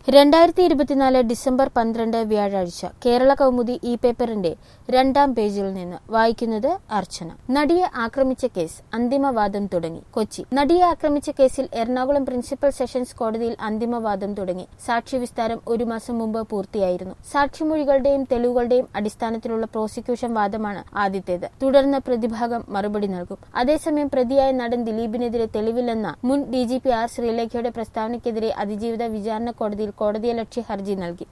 രണ്ടായിരത്തി ഇരുപത്തിനാല് ഡിസംബർ പന്ത്രണ്ട് വ്യാഴാഴ്ച കേരള കൗമുദി ഇ പേപ്പറിന്റെ രണ്ടാം പേജിൽ നിന്ന് വായിക്കുന്നത് അർച്ചന നടിയെ ആക്രമിച്ച കേസ് അന്തിമവാദം തുടങ്ങി കൊച്ചി നടിയെ ആക്രമിച്ച കേസിൽ എറണാകുളം പ്രിൻസിപ്പൽ സെഷൻസ് കോടതിയിൽ അന്തിമവാദം തുടങ്ങി സാക്ഷി വിസ്താരം ഒരു മാസം മുമ്പ് പൂർത്തിയായിരുന്നു സാക്ഷിമൊഴികളുടെയും തെളിവുകളുടെയും അടിസ്ഥാനത്തിലുള്ള പ്രോസിക്യൂഷൻ വാദമാണ് ആദ്യത്തേത് തുടർന്ന് പ്രതിഭാഗം മറുപടി നൽകും അതേസമയം പ്രതിയായ നടൻ ദിലീപിനെതിരെ തെളിവില്ലെന്ന മുൻ ഡി ജി പി ആർ ശ്രീലേഖയുടെ പ്രസ്താവനയ്ക്കെതിരെ അതിജീവിത വിചാരണ കോടതിയിൽ കോടതിയലക്ഷ്യ ഹർജി നൽകി